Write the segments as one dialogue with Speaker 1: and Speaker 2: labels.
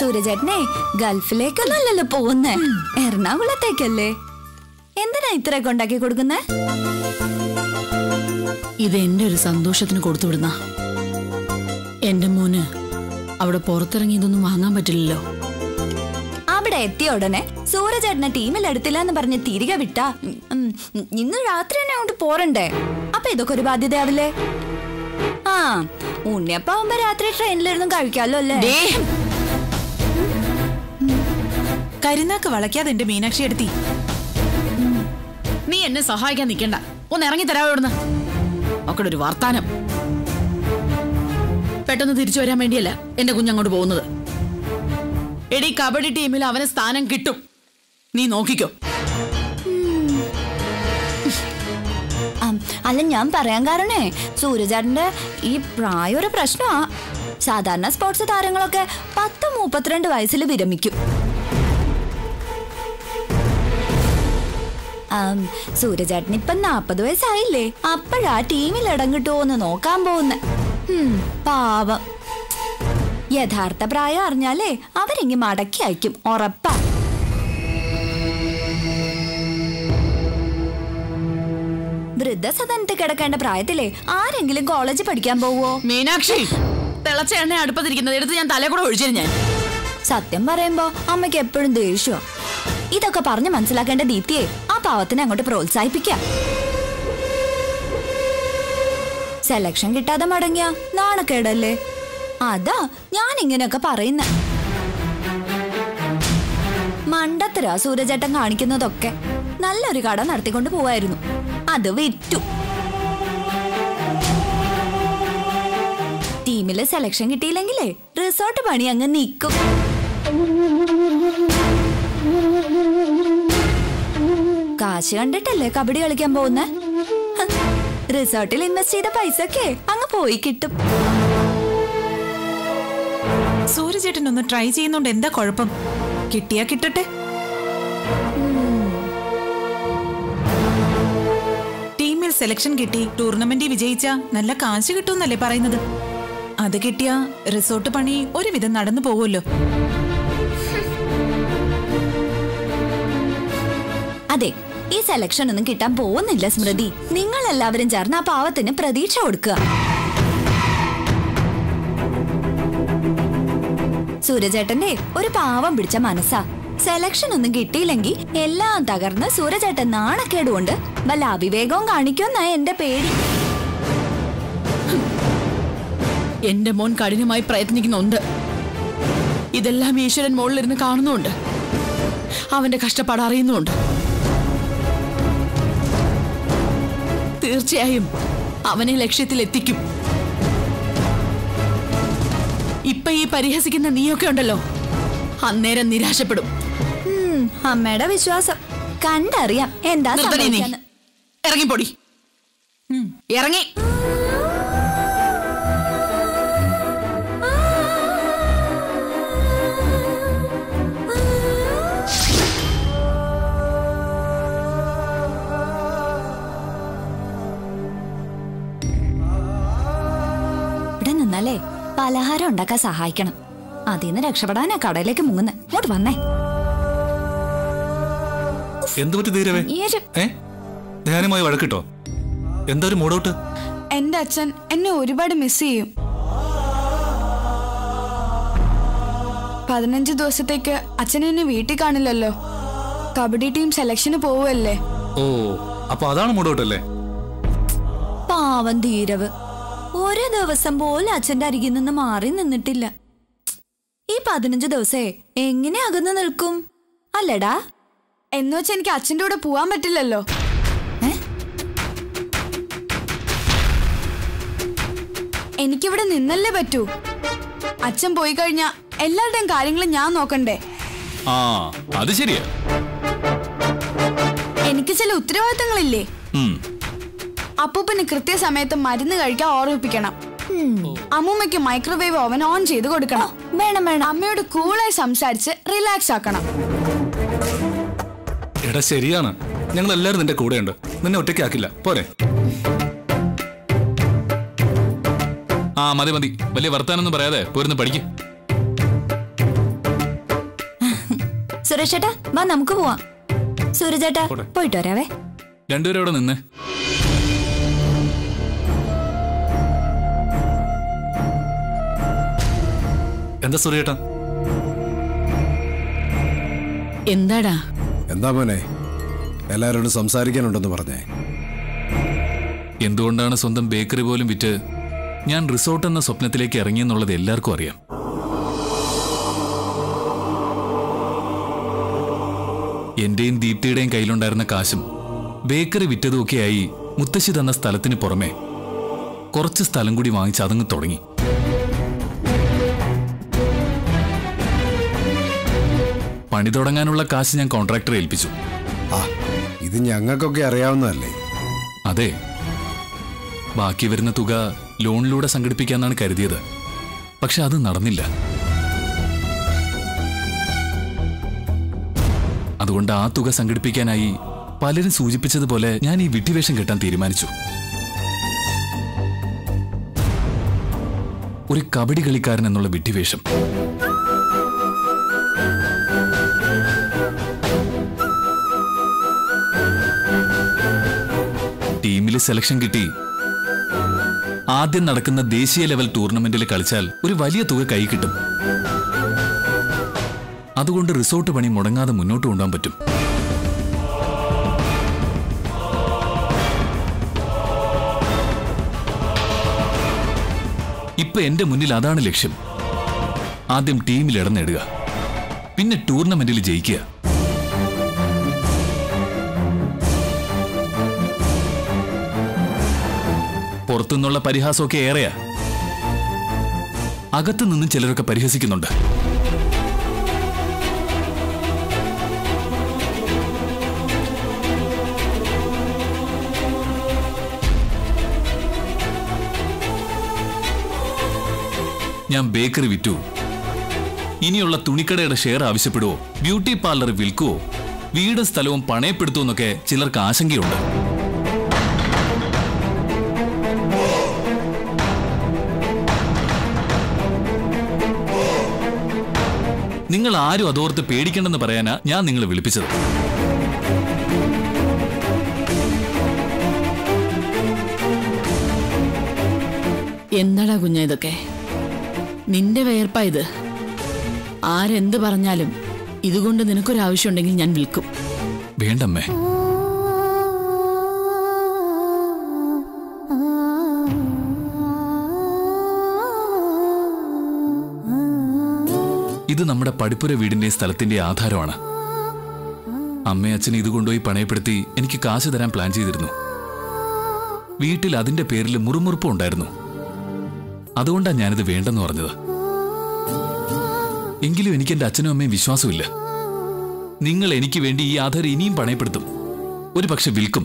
Speaker 1: സൂര്യചേട്ടനെ ഗൾഫിലേക്കൊന്നല്ലല്ലോ പോകുന്നേ എറണാകുളത്തേക്കല്ലേ എന്തിനാ ഇത്രയൊക്കെ ഉണ്ടാക്കി കൊടുക്കുന്നേ
Speaker 2: ഇത് എന്റെ ഒരു സന്തോഷത്തിന് കൊടുത്തുവിടുന്ന എന്റെ മോന് അവിടെ പുറത്തിറങ്ങി ഇതൊന്നും വാങ്ങാൻ പറ്റില്ലല്ലോ
Speaker 1: അവിടെ എത്തിയ ഉടനെ സൂര്യചേട്ടനെ ടീമിൽ എടുത്തില്ല എന്ന് പറഞ്ഞ് തിരികെ വിട്ടാ ഉം, ഉം, ഇന്ന് രാത്രി തന്നെ അങ്ങോട്ട് പോരണ്ടേ അപ്പൊ ഇതൊക്കെ ഒരു ബാധ്യതയാവില്ലേ ആ ഉണ്ണിയപ്പാവുമ്പോ രാത്രി ട്രെയിനിലിരുന്ന് കഴിക്കാലോ അല്ലേ
Speaker 2: ദേ,
Speaker 3: കരുനാക്ക് വളയ്ക്കാതെ എന്റെ മീനാക്ഷി എടുത്തി
Speaker 2: നീ എന്നെ സഹായിക്കാൻ നിൽക്കണ്ട ഒന്ന് ഇറങ്ങി തരാവോ ഇവിടുന്ന് മക്കളുടെ ഒരു വർത്താനം പെട്ടെന്ന് തിരിച്ചു വരാൻ വേണ്ടിയല്ല എന്റെ കുഞ്ഞങ്ങോട്ട് പോകുന്നത് എടി കബഡി ടീമിൽ അവന് സ്ഥാനം കിട്ടും നീ നോക്കിക്കോ
Speaker 1: ആം, അല്ല ഞാൻ പറയാൻ കാരണേ സൂര്യചേട്ടന്റെ ഈ പ്രായം ഒരു പ്രശ്നമാ സാധാരണ സ്പോർട്സ് താരങ്ങളൊക്കെ പത്ത് മുപ്പത്തിരണ്ട് വയസ്സിൽ വിരമിക്കും ആം, സൂര്യചേട്ടൻ ഇപ്പം നാപ്പത് വയസ്സായില്ലേ അപ്പോഴാ ടീമിൽ ഇടം കിട്ടുമോ എന്ന് നോക്കാൻ പോകുന്ന പാവം യഥാർത്ഥ പ്രായം അറിഞ്ഞാലേ അവരിങ്ങി മടക്കി അയക്കും ഉറപ്പാ വൃദ്ധസദനത്തിൽ കിടക്കേണ്ട പ്രായത്തിലെ ആരെങ്കിലും കോളേജ് പഠിക്കാൻ പോവോ
Speaker 2: മീനാക്ഷി തിളച്ച എണ്ണ അടുപ്പത്തിരിക്കുന്നത് എടുത്ത് ഞാൻ തലേ കൂടെ ഒഴിച്ചു ഞാൻ
Speaker 1: സത്യം പറയുമ്പോ അമ്മയ്ക്ക് എപ്പോഴും ദേഷ്യോ ഇതൊക്കെ പറഞ്ഞ് മനസ്സിലാക്കേണ്ട ദീപ്തിയെ ആ പാവത്തിനെ അങ്ങോട്ട് പ്രോത്സാഹിപ്പിക്കാം സെലക്ഷൻ കിട്ടാതെ മടങ്ങിയ നാണക്കേടല്ലേ അതാ ഞാൻ ഇങ്ങനെയൊക്കെ പറയുന്ന മണ്ടത്തരാ സൂര്യചേട്ടൻ കാണിക്കുന്നതൊക്കെ നല്ലൊരു കട നടത്തിക്കൊണ്ട് പോവായിരുന്നു അത് വിറ്റു ടീമില് സെലക്ഷൻ കിട്ടിയില്ലെങ്കിലേ റിസോർട്ട് പണി അങ്ങ് നിൽക്കും കാശ് കണ്ടിട്ടല്ലേ കബഡി കളിക്കാൻ പോകുന്ന റിസോർട്ടിൽ ഇൻവെസ്റ്റ് ചെയ്ത പൈസ ഒക്കെ അങ്ങ് പോയി കിട്ടും
Speaker 3: സൂര്യചേട്ടൻ ഒന്ന് ട്രൈ ചെയ്യുന്നോണ്ട് എന്താ കുഴപ്പം കിട്ടിയാ കിട്ടട്ടെ ടീമിൽ സെലക്ഷൻ കിട്ടി ടൂർണമെന്റിൽ വിജയിച്ച നല്ല കാശ് കിട്ടുമെന്നല്ലേ പറയുന്നത് അത് കിട്ടിയ റിസോർട്ട് പണി ഒരുവിധം നടന്നു പോകുമല്ലോ
Speaker 1: അതെ ഈ സെലക്ഷൻ ഒന്നും കിട്ടാൻ പോകുന്നില്ല സ്മൃതി നിങ്ങൾ എല്ലാവരും ചേർന്ന് ആ പാവത്തിന് പ്രതീക്ഷ കൊടുക്കുക സൂര്യചേട്ടന്റെ ഒരു പാവം പിടിച്ച മനസ്സാ സെലക്ഷൻ ഒന്നും കിട്ടിയില്ലെങ്കിൽ എല്ലാം തകർന്ന് സൂര്യചേട്ടൻ നാണക്കേട് കൊണ്ട് വല്ല അവിവേകവും കാണിക്കുമെന്നാ എന്റെ പേടി
Speaker 2: എന്റെ മോൻ കഠിനമായി പ്രയത്നിക്കുന്നുണ്ട് ഇതെല്ലാം ഈശ്വരൻ മുകളിലിരുന്ന് കാണുന്നുണ്ട് അവന്റെ കഷ്ടപ്പാട് അറിയുന്നുണ്ട് തീർച്ചയായും അവനെ ലക്ഷ്യത്തിൽ എത്തിക്കും ഇപ്പൊ ഈ പരിഹസിക്കുന്ന നീയൊക്കെ ഉണ്ടല്ലോ അന്നേരം നിരാശപ്പെടും
Speaker 1: ഉം, അമ്മയുടെ വിശ്വാസം കണ്ടറിയാം എന്താ
Speaker 2: നിർത്തടി നീ
Speaker 1: സംഭവിക്കാന്ന്.
Speaker 2: ഇറങ്ങിപ്പൊടി ഇറങ്ങി
Speaker 1: ഇവിടെ നിന്നല്ലേ പലഹാരം ഉണ്ടാക്കാൻ സഹായിക്കണം അതിന്ന് രക്ഷപ്പെടാനാ കടയിലേക്ക് മുങ്ങുന്നെ ഇങ്ങോട്ട് വന്നേ
Speaker 4: എന്ത് പറ്റി ധീരവേ
Speaker 1: ഈ ഒരു
Speaker 4: ഏ ധ്യാനമായി വഴക്കിട്ടോ എന്താ ഒരു മൂടൗട്ട്
Speaker 5: എന്റെ അച്ഛൻ എന്നെ ഒരുപാട് മിസ് ചെയ്യും പതിനഞ്ച് ദിവസത്തേക്ക് അച്ഛൻ എന്നെ വീട്ടിൽ കാണില്ലല്ലോ കബഡി ടീം സെലക്ഷന് പോവല്ലേ
Speaker 4: ഓ അപ്പൊ അതാണ് മൂടൗട്ട് അല്ലേ
Speaker 1: പാവം ധീരവ് ഒരു ദിവസം പോലും അച്ഛന്റെ അരികിൽ നിന്ന് മാറി നിന്നിട്ടില്ല ഈ പതിനഞ്ച് ദിവസേ എങ്ങനെ അകന്നു നിൽക്കും അല്ലടാ
Speaker 5: എന്ന് വെച്ച് എനിക്ക് അച്ഛൻ്റെ കൂടെ പോവാൻ പറ്റില്ലല്ലോ
Speaker 1: ഏ?
Speaker 5: എനിക്കിവിടെ നിന്നല്ലേ പറ്റൂ അച്ഛൻ പോയി കഴിഞ്ഞാ എല്ലാവരുടെയും കാര്യങ്ങളും ഞാൻ നോക്കണ്ടേ
Speaker 4: ആ അത് ശരിയാ
Speaker 5: എനിക്ക് ചില ഉത്തരവാദിത്തങ്ങളില്ലേ
Speaker 4: ഉം.
Speaker 5: അപ്പൂപ്പന് കൃത്യസമയത്ത് മരുന്ന് കഴിക്കാൻ ഓർമ്മിപ്പിക്കണം അമ്മൂമ്മയ്ക്ക് മൈക്രോവേവ് ഓവൻ ഓൺ ചെയ്ത് കൊടുക്കണം
Speaker 1: വേണം വേണം
Speaker 5: അമ്മയോട് കൂളായി സംസാരിച്ച് റിലാക്സ് ആക്കണം
Speaker 4: എടാ ശരിയാണ് ഞങ്ങൾ എല്ലാവരും നിന്റെ കൂടെയുണ്ട് നിന്നെ ഒറ്റയ്ക്കാക്കില്ല പോരെ ആ മതി മതി വലിയ വർത്താനൊന്നും പറയാതെ പോരുന്ന് പഠിക്കും
Speaker 1: സുരേഷേട്ടാ വാ നമുക്ക് പോവാം സൂരജേട്ടാ
Speaker 4: പോട്ടെ.
Speaker 1: പോയിട്ട് വരാവേ
Speaker 4: രണ്ടുപേരും അവിടെ നിന്ന് എന്താ സൂര്യേട്ടാ
Speaker 2: എന്താടാ
Speaker 6: എന്താ മോനെ എല്ലാവരോടും സംസാരിക്കാനുണ്ടെന്ന് പറഞ്ഞേ
Speaker 4: എന്തുകൊണ്ടാണ് സ്വന്തം ബേക്കറി പോലും വിറ്റ് ഞാൻ റിസോർട്ട് എന്ന സ്വപ്നത്തിലേക്ക് ഇറങ്ങിയെന്നുള്ളത് എല്ലാവർക്കും അറിയാം എന്റെയും ദീപ്തിയുടെയും കയ്യിലുണ്ടായിരുന്ന കാശും ബേക്കറി വിറ്റതുമൊക്കെയായി മുത്തശ്ശി തന്ന സ്ഥലത്തിന് പുറമെ കുറച്ച് സ്ഥലം കൂടി വാങ്ങിച്ച് അതങ്ങ് തുടങ്ങി പണി തുടങ്ങാനുള്ള കാശ് ഞാൻ കോൺട്രാക്ടറെ ഏൽപ്പിച്ചു
Speaker 6: ആ ഇത് ഞങ്ങൾക്കൊക്കെ അറിയാവുന്നതല്ലേ
Speaker 4: അതെ ബാക്കി വരുന്ന തുക ലോണിലൂടെ സംഘടിപ്പിക്കാന്നാണ് കരുതിയത് പക്ഷെ അത് നടന്നില്ല അതുകൊണ്ട് ആ തുക സംഘടിപ്പിക്കാനായി പലരും സൂചിപ്പിച്ചതുപോലെ ഞാൻ ഈ വിട്ടിവേഷം കെട്ടാൻ തീരുമാനിച്ചു ഒരു കബഡി കളിക്കാരൻ എന്നുള്ള വിട്ടിവേഷം ടീമിൽ സെലക്ഷൻ കിട്ടി ആദ്യം നടക്കുന്ന ദേശീയ ലെവൽ ടൂർണമെന്റിൽ കളിച്ചാൽ ഒരു വലിയ തുക കൈ കിട്ടും അതുകൊണ്ട് റിസോർട്ട് പണി മുടങ്ങാതെ മുന്നോട്ട് കൊണ്ടുപോകാൻ പറ്റും ഇപ്പൊ എന്റെ മുന്നിൽ അതാണ് ലക്ഷ്യം ആദ്യം ടീമിൽ ഇടം നേടുക പിന്നെ ടൂർണമെന്റിൽ ജയിക്കുക പുറത്തുനിന്നുള്ള പരിഹാസമൊക്കെ ഏറെയാ അകത്തു നിന്നും ചിലരൊക്കെ പരിഹസിക്കുന്നുണ്ട് ഞാൻ ബേക്കറി വിറ്റു ഇനിയുള്ള തുണിക്കടയുടെ ഷെയർ ആവശ്യപ്പെടുവോ ബ്യൂട്ടി പാർലർ വിൽക്കുവോ വീടും സ്ഥലവും പണയപ്പെടുത്തുമോ എന്നൊക്കെ ചിലർക്ക് ആശങ്കയുണ്ട് നിങ്ങൾ ആരും അതോർത്ത് പേടിക്കണ്ടെന്ന് പറയാനാ ഞാൻ നിങ്ങളെ വിളിപ്പിച്ചത്
Speaker 2: എന്താടാ കുഞ്ഞ ഇതൊക്കെ നിന്റെ വേർപ്പാ ഇത് ആരെന്ത് പറഞ്ഞാലും ഇതുകൊണ്ട് നിനക്കൊരാവശ്യമുണ്ടെങ്കിൽ ഞാൻ വിൽക്കും
Speaker 4: വേണ്ടമ്മേ ഇത് നമ്മുടെ പടിപ്പുര വീടിന്റെ സ്ഥലത്തിന്റെ ആധാരമാണ് അമ്മയും അച്ഛനും ഇത് കൊണ്ടുപോയി പണയപ്പെടുത്തി എനിക്ക് കാശ് തരാൻ പ്ലാൻ ചെയ്തിരുന്നു വീട്ടിൽ അതിന്റെ പേരിൽ മുറുമുറുപ്പും ഉണ്ടായിരുന്നു അതുകൊണ്ടാണ് ഞാനിത് വേണ്ടെന്ന് പറഞ്ഞത് എങ്കിലും എനിക്ക് എന്റെ അച്ഛനും അമ്മയും വിശ്വാസമില്ല നിങ്ങൾ എനിക്ക് വേണ്ടി ഈ ആധാരം ഇനിയും പണയപ്പെടുത്തും ഒരു പക്ഷെ വിൽക്കും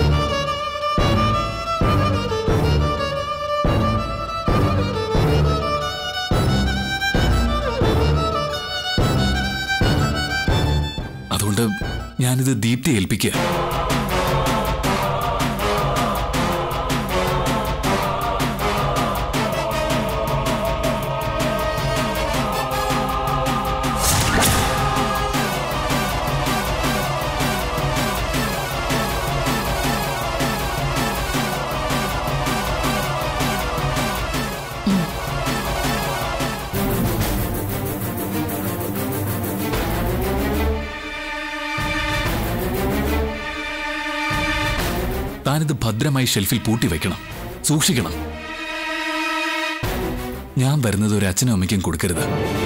Speaker 4: അതുകൊണ്ട് ഞാനിത് ദീപ്തി ഏൽപ്പിക്കുക താനിത് ഭദ്രമായി ഷെൽഫിൽ പൂട്ടി വെക്കണം സൂക്ഷിക്കണം ഞാൻ വരുന്നത് ഒരു അച്ഛനും അമ്മയ്ക്കും കൊടുക്കരുത്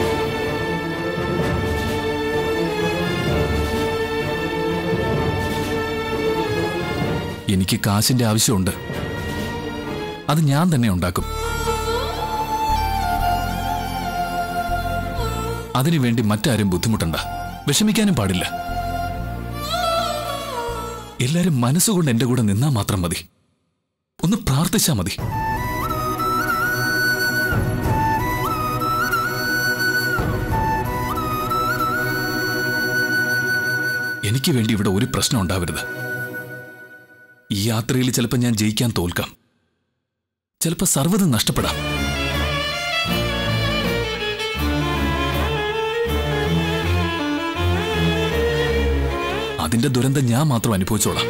Speaker 4: എനിക്ക് കാശിന്റെ ആവശ്യമുണ്ട് അത് ഞാൻ തന്നെ ഉണ്ടാക്കും അതിനുവേണ്ടി മറ്റാരും ബുദ്ധിമുട്ടണ്ട വിഷമിക്കാനും പാടില്ല എല്ലാരും മനസ്സുകൊണ്ട് എന്റെ കൂടെ നിന്നാ മാത്രം മതി ഒന്ന് പ്രാർത്ഥിച്ചാ മതി എനിക്ക് വേണ്ടി ഇവിടെ ഒരു പ്രശ്നം ഉണ്ടാവരുത് ഈ യാത്രയിൽ ചിലപ്പോൾ ഞാൻ ജയിക്കാൻ തോൽക്കാം ചിലപ്പോൾ സർവ്വതും നഷ്ടപ്പെടാം അതിന്റെ ദുരന്തം ഞാൻ മാത്രം അനുഭവിച്ചോളാം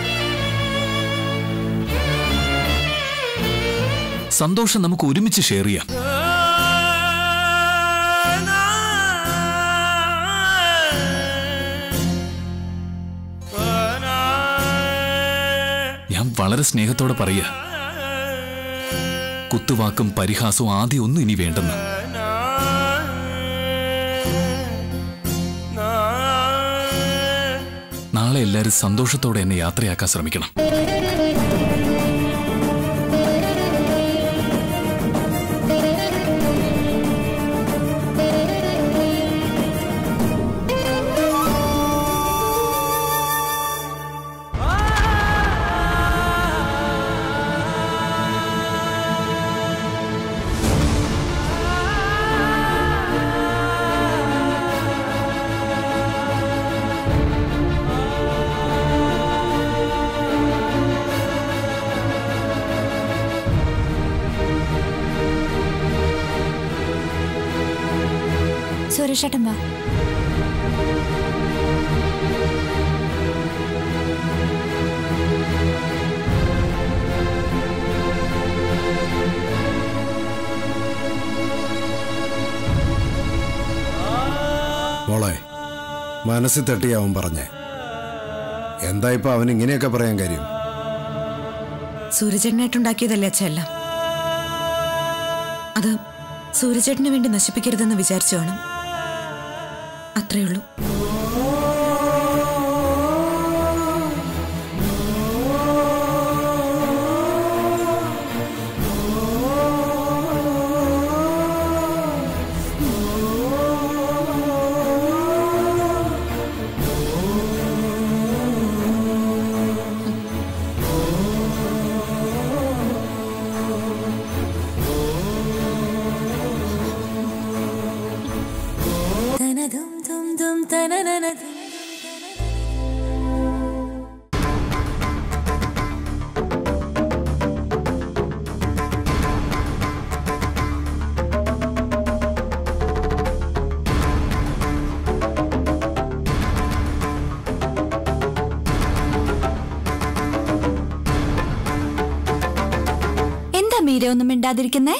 Speaker 4: സന്തോഷം നമുക്ക് ഒരുമിച്ച് ഷെയർ ചെയ്യാം ഞാൻ വളരെ സ്നേഹത്തോടെ പറയുക കുത്തുവാക്കും പരിഹാസവും ആദ്യം ഒന്നും ഇനി വേണ്ടെന്ന് നാളെ എല്ലാവരും സന്തോഷത്തോടെ എന്നെ യാത്രയാക്കാൻ ശ്രമിക്കണം
Speaker 1: സുരേഷേട്ടൻ വാ
Speaker 6: മോളെ മനസ്സിൽ തട്ടി അവൻ പറഞ്ഞേ എന്താ ഇപ്പൊ അവൻ ഇങ്ങനെയൊക്കെ പറയാൻ കാര്യം
Speaker 3: സൂര്യചേട്ടനായിട്ടുണ്ടാക്കിയതല്ലേ അച്ഛ എല്ലാം അത് സൂര്യചേട്ടന് വേണ്ടി നശിപ്പിക്കരുതെന്ന് വിചാരിച്ചു വേണം അത്രേ ഉള്ളൂ
Speaker 1: എന്താ മീര ഒന്നും മിണ്ടാതിരിക്കുന്നേ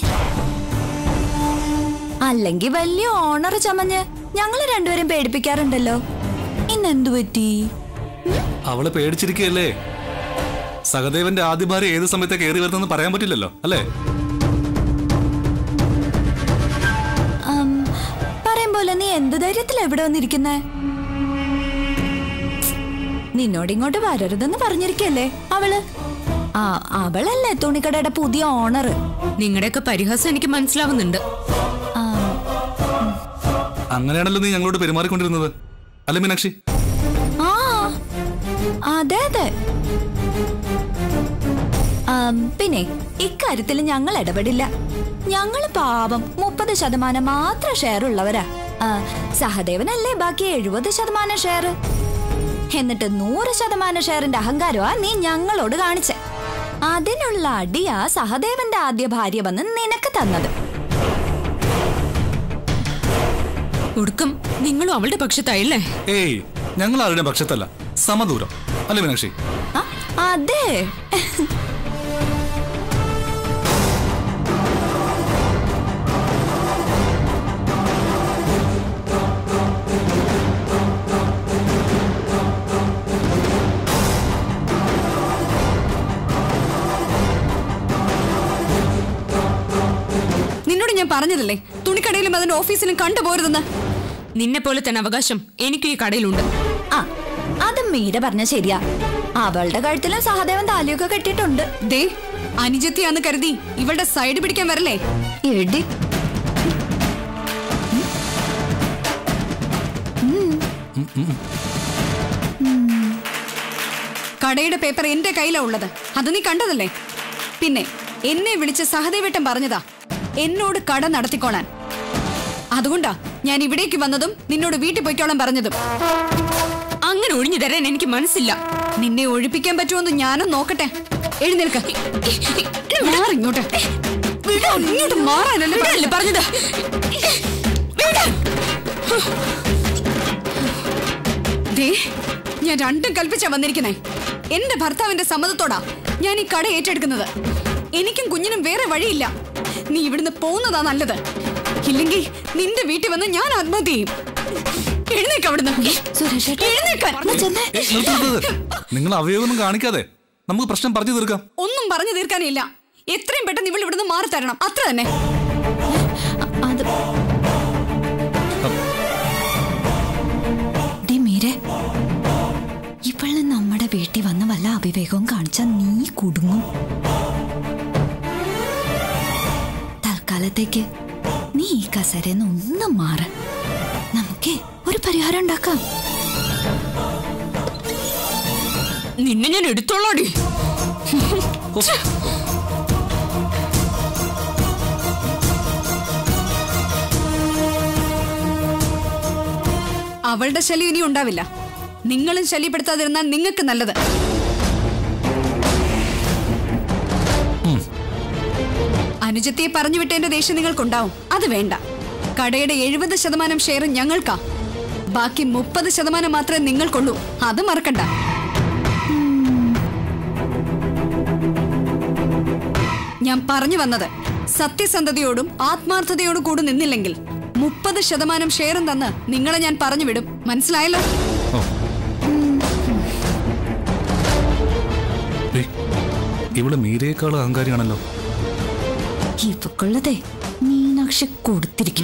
Speaker 1: അല്ലെങ്കിൽ വലിയ ഓണർ ചമഞ്ഞ് ഞങ്ങള് രണ്ടുപേരും പേടിപ്പിക്കാറുണ്ടല്ലോ ഇന്നെന്തു പറ്റി
Speaker 4: അവള് പേടിച്ചിരിക്കുകയല്ലേ സഹദേവന്റെ ആദ്യ ഭാര്യ ഏത് സമയത്തെ കയറി വരുന്നെന്ന് പറയാൻ പറ്റില്ലല്ലോ അല്ലേ
Speaker 1: ആം, പറയും പോലെ നീ എന്ത് ധൈര്യത്തിൽ എവിടെ വന്നിരിക്കുന്നേ നിന്നോട് ഇങ്ങോട്ട് വരരുതെന്ന് പറഞ്ഞിരിക്കല്ലേ അവള് ആ അവളല്ലേ തുണിക്കടയുടെ പുതിയ ഓണർ
Speaker 7: നിങ്ങളുടെയൊക്കെ പരിഹാസം എനിക്ക് മനസ്സിലാവുന്നുണ്ട്
Speaker 4: അങ്ങനെയാണല്ലോ നീ ഞങ്ങളോട് പെരുമാറിക്കൊണ്ടിരുന്നത് അല്ലേ മീനാക്ഷി
Speaker 1: ആ അതെ അതെ ആം, പിന്നെ ഇക്കാര്യത്തിൽ ഞങ്ങൾ ഇടപെടില്ല ഞങ്ങൾ പാവം മുപ്പത് ശതമാനം മാത്രം ഷെയർ ഉള്ളവരാ ആ, സഹദേവനല്ലേ ബാക്കി എഴുപത് ശതമാനം ഷെയർ എന്നിട്ട് നൂറ് ശതമാനം ഷെയറിന്റെ അഹങ്കാരമാ നീ ഞങ്ങളോട് കാണിച്ചെ അതിനുള്ള അടിയാ സഹദേവന്റെ ആദ്യ ഭാര്യ വന്ന് നിനക്ക് തന്നത്
Speaker 7: ഒടുക്കം നിങ്ങളും അവളുടെ പക്ഷത്തായില്ലേ
Speaker 4: ഏയ് ഞങ്ങൾ ആരുടെ പക്ഷത്തല്ല സമദൂരം അല്ലേ മീനാക്ഷി
Speaker 1: ആ, അതെ
Speaker 5: നിന്നോട് ഞാൻ പറഞ്ഞതല്ലേ തുണിക്കടയിലും അതിന്റെ ഓഫീസിലും കണ്ടുപോരുതെന്ന്
Speaker 7: നിന്നെ പോലെ തന്നെ അവകാശം എനിക്കും ഈ കടയിലുണ്ട്
Speaker 1: ആ അത് മീര പറഞ്ഞ ശരിയാ അവളുടെ കഴുത്തിലും സഹദേവൻ താലിയൊക്കെ കെട്ടിയിട്ടുണ്ട്
Speaker 5: ദേ അനുജത്തിയാന്ന് കരുതി ഇവളുടെ സൈഡ് പിടിക്കാൻ വരല്ലേ
Speaker 1: എടി
Speaker 5: കടയുടെ പേപ്പർ എന്റെ കയ്യിലാ ഉള്ളത് അത് നീ കണ്ടതല്ലേ പിന്നെ എന്നെ വിളിച്ച് സഹദേവേട്ടൻ പറഞ്ഞതാ എന്നോട് കട നടത്തിക്കോളാൻ അതുകൊണ്ടാ ഞാൻ ഇവിടേക്ക് വന്നതും നിന്നോട് വീട്ടിൽ പൊയ്ക്കോളാൻ പറഞ്ഞതും
Speaker 7: അങ്ങനെ ഒഴിഞ്ഞു തരാൻ എനിക്ക് മനസ്സില്ല
Speaker 5: നിന്നെ ഒഴിപ്പിക്കാൻ പറ്റുമെന്ന് ഞാനും നോക്കട്ടെ എഴുന്നേൽക്ക മാറ് ഇങ്ങോട്ട് വിടാ, ഇങ്ങോട്ട് മാറാനല്ലേ
Speaker 7: വിടല്ലേ
Speaker 5: പറഞ്ഞത്?
Speaker 7: പറഞ്ഞത്
Speaker 5: ദേ, ഞാൻ രണ്ടും കൽപ്പിച്ചാ വന്നിരിക്കുന്നേ എന്റെ ഭർത്താവിന്റെ സമ്മതത്തോടാ ഞാൻ ഈ കട ഏറ്റെടുക്കുന്നത് എനിക്കും കുഞ്ഞിനും വേറെ വഴിയില്ല നീ ഇവിടുന്ന് പോകുന്നതാ നല്ലത് ഇല്ലെങ്കിൽ നിന്റെ വീട്ടിൽ വന്ന് ഞാൻ ആത്മഹത്യ ചെയ്യും എഴുന്നേക്ക് അവിടുന്ന്
Speaker 1: സുരേഷ്
Speaker 5: എഴുന്നേക്കാൻ
Speaker 1: ചെന്നേ
Speaker 8: ഏയ്, നിർത്ത്, നിർത്ത്, നിർത്ത്. നിങ്ങൾ അവയവൊന്നും കാണിക്കാതെ നമുക്ക് പ്രശ്നം പറഞ്ഞു തീർക്കാം
Speaker 5: ഒന്നും പറഞ്ഞു തീർക്കാനില്ല എത്രയും പെട്ടെന്ന് ഇവൾ ഇവിടുന്ന് മാറി തരണം അത്ര തന്നെ
Speaker 1: അത് ഡി മീരെ ഇവള് നമ്മുടെ വീട്ടിൽ വന്ന് വല്ല അവിവേകവും കാണിച്ചാ നീ കുടുങ്ങും തൽക്കാലത്തേക്ക് നീ ഈ കസരന്ന് ഒന്നും മാറ് നമുക്ക് ഒരു പരിഹാരം ഉണ്ടാക്കാം
Speaker 7: നിന്നെ ഞാൻ എടുത്തോളാടി
Speaker 5: അവളുടെ ശല്യം ഇനി ഉണ്ടാവില്ല നിങ്ങളും ശല്യപ്പെടുത്താതിരുന്നാൽ നിങ്ങൾക്ക് നല്ലത് അനുജത്തിയെ പറഞ്ഞു വിട്ടതിന്റെ ദേഷ്യം നിങ്ങൾക്കുണ്ടാവും അത് വേണ്ട കടയുടെ എഴുപത് ശതമാനം ഷെയർ ഞങ്ങൾക്കാ ബാക്കി മുപ്പത് ശതമാനം മാത്രമേ നിങ്ങൾക്കുള്ളൂ അത് മറക്കണ്ട ഞാൻ പറഞ്ഞു വന്നത് സത്യസന്ധതയോടും ആത്മാർത്ഥതയോടും കൂടി നിന്നില്ലെങ്കിൽ മുപ്പത് ശതമാനം ഷെയറും തന്ന് നിങ്ങളെ ഞാൻ പറഞ്ഞു വിടും മനസ്സിലായല്ലോ
Speaker 8: ഡേയ്, ഇവള് മീരയേക്കാൾ അഹങ്കാരിയാണല്ലോ
Speaker 1: ഇവക്കുള്ളതേ മീനാക്ഷി കൊടുത്തിരിക്കും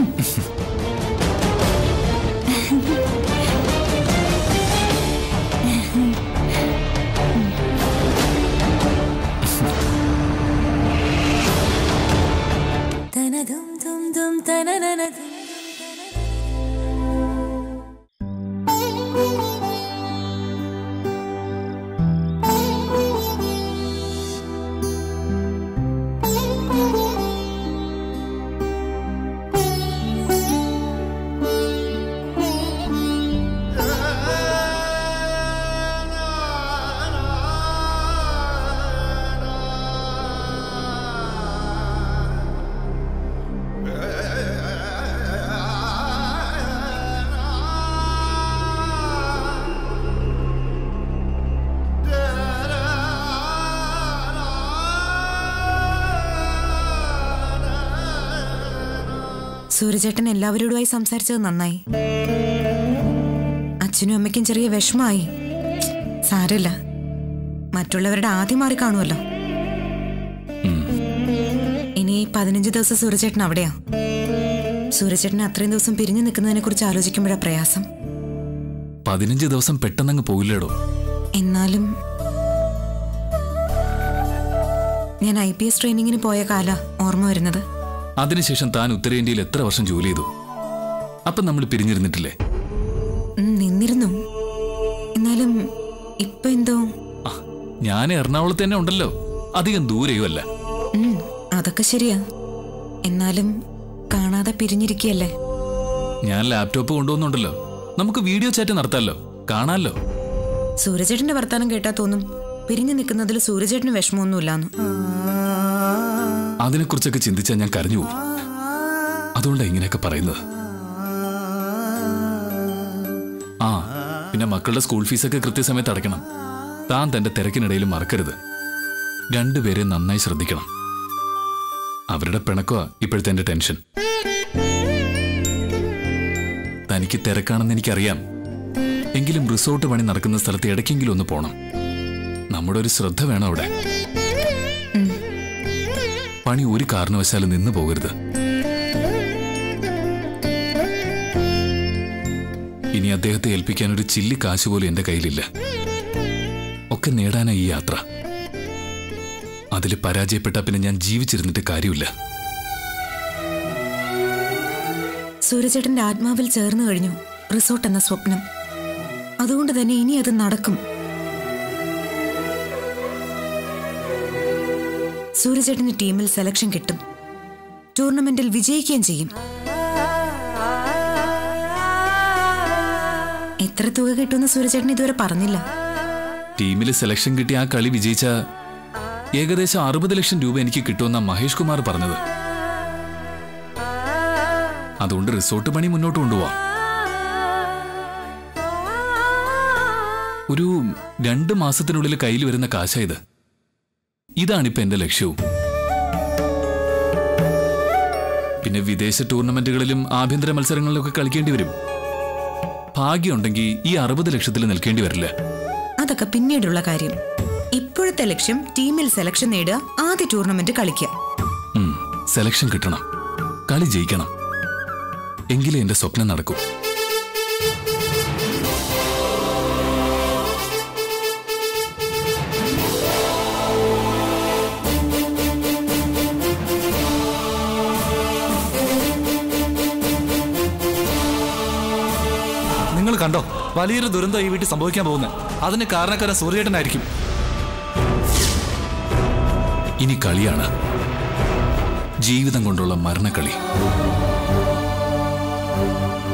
Speaker 3: സൂര്യചേട്ടൻ എല്ലാവരോടുമായി സംസാരിച്ചത് നന്നായി അച്ഛനും അമ്മയ്ക്കും ചെറിയ വിഷമായി സാരമില്ല മറ്റുള്ളവരുടെ ആദ്യം മാറി കാണുമല്ലോ ഇനി പതിനഞ്ച് ദിവസം സൂര്യചേട്ടൻ അവിടെയാ സൂര്യചേട്ടൻ അത്രയും ദിവസം പിരിഞ്ഞു നിൽക്കുന്നതിനെ കുറിച്ച് ആലോചിക്കുമ്പോഴാ പ്രയാസം
Speaker 4: പതിനഞ്ച് ദിവസം പെട്ടെന്നങ്ങ് പോയില്ലേടോ
Speaker 3: എന്നാലും ഞാൻ ഐ പി എസ് ട്രെയിനിങ്ങിന് പോയ കാല ഓർമ്മ വരുന്നത്
Speaker 4: അതിനുശേഷം താൻ ഉത്തരേന്ത്യയിൽ എത്ര വർഷം ജോലി ചെയ്തു അപ്പം നമ്മൾ പിരിഞ്ഞിരുന്നിട്ടില്ലേ
Speaker 3: ഉം, നിന്നിരുന്നു എന്നാലും ഇപ്പൊ എന്തോ
Speaker 4: ആ, ഞാൻ എറണാകുളത്ത് തന്നെ ഉണ്ടല്ലോ അധികം ദൂരെയുമല്ല
Speaker 3: ഉം, അതൊക്കെ ശരിയാ എന്നാലും കാണാതെ പിരിഞ്ഞിരിക്കുകയല്ലേ
Speaker 4: ഞാൻ ലാപ്ടോപ്പ് കൊണ്ടുവന്നുണ്ടല്ലോ നമുക്ക് വീഡിയോ ചാറ്റ് നടത്താമല്ലോ കാണാമല്ലോ
Speaker 3: സൂര്യചേട്ടന്റെ വർത്താനം കേട്ടാ തോന്നും പിരിഞ്ഞു നിൽക്കുന്നതിൽ സൂര്യചേട്ടന് വിഷമമൊന്നുമില്ലാന്ന്
Speaker 4: അതിനെക്കുറിച്ചൊക്കെ ചിന്തിച്ചാൽ ഞാൻ കരഞ്ഞു പോകും അതുകൊണ്ടാണ് ഇങ്ങനെയൊക്കെ പറയുന്നത് ആ പിന്നെ മക്കളുടെ സ്കൂൾ ഫീസൊക്കെ കൃത്യസമയത്ത് അടയ്ക്കണം താൻ തന്റെ തിരക്കിനിടയിൽ മറക്കരുത് രണ്ടുപേരെ നന്നായി ശ്രദ്ധിക്കണം അവരുടെ പിണക്കമാ ഇപ്പോഴത്തെ എന്റെ ടെൻഷൻ തനിക്ക് തിരക്കാണെന്ന് എനിക്കറിയാം എങ്കിലും റിസോർട്ട് പണി നടക്കുന്ന സ്ഥലത്ത് ഇടയ്ക്കെങ്കിലും ഒന്ന് പോണം നമ്മുടെ ഒരു ശ്രദ്ധ വേണം അവിടെ പണി ഒരു കാരണവശാലും നിന്നു പോകരുത് ഇനി അദ്ദേഹത്തെ ഏൽപ്പിക്കാൻ ഒരു ചില്ലി കാശ് പോലും എന്റെ കയ്യിലില്ല ഒക്കെ നേടാനാ ഈ യാത്ര അതിൽ പരാജയപ്പെട്ട പിന്നെ ഞാൻ ജീവിച്ചിരുന്നിട്ട് കാര്യമില്ല
Speaker 3: സൂര്യചേട്ടന്റെ ആത്മാവിൽ ചേർന്നു കഴിഞ്ഞു റിസോർട്ട് എന്ന സ്വപ്നം അതുകൊണ്ട് തന്നെ ഇനി അത് നടക്കും സൂര്യചേട്ടന് ടീമിൽ സെലക്ഷൻ കിട്ടും ടൂർണമെന്റിൽ വിജയിക്കുകയും ചെയ്യും എത്ര തുക കിട്ടുമെന്ന് സൂര്യചേട്ടൻ ഇതുവരെ പറഞ്ഞില്ല
Speaker 4: ടീമിൽ സെലക്ഷൻ കിട്ടി ആ കളി വിജയിച്ച ഏകദേശം അറുപത് ലക്ഷം രൂപ എനിക്ക് കിട്ടുമെന്ന മഹേഷ് കുമാർ പറഞ്ഞത് അതുകൊണ്ട് റിസോർട്ട് പണി മുന്നോട്ട് കൊണ്ടുപോവാം ഒരു രണ്ട് മാസത്തിനുള്ളിൽ കയ്യിൽ വരുന്ന കാശാ ഇത് ഇതാണിപ്പോ എന്റെ ലക്ഷ്യവും പിന്നെ വിദേശ ടൂർണമെന്റുകളിലും ആഭ്യന്തര മത്സരങ്ങളിലൊക്കെ കളിക്കേണ്ടി വരും ഭാഗ്യമുണ്ടെങ്കിൽ ഈ അറുപത് ലക്ഷത്തിൽ നിൽക്കേണ്ടി വരില്ല
Speaker 9: അതൊക്കെ പിന്നീടുള്ള കാര്യം ഇപ്പോഴത്തെ ലക്ഷ്യം ടീമിൽ സെലക്ഷൻ നേടുക ആദ്യ ടൂർണമെന്റ് കളിക്കുക
Speaker 4: ഉം, സെലക്ഷൻ കിട്ടണം കളി ജയിക്കണം എങ്കിലേ എന്റെ സ്വപ്നം നടക്കൂ
Speaker 8: നിങ്ങൾ കണ്ടോ വലിയൊരു ദുരന്തം ഈ വീട്ടിൽ സംഭവിക്കാൻ പോകുന്നത് അതിന് കാരണക്കാരൻ സൂര്യേട്ടനായിരിക്കും
Speaker 4: ഇനി കളിയാണ് ജീവിതം കൊണ്ടുള്ള മരണക്കളി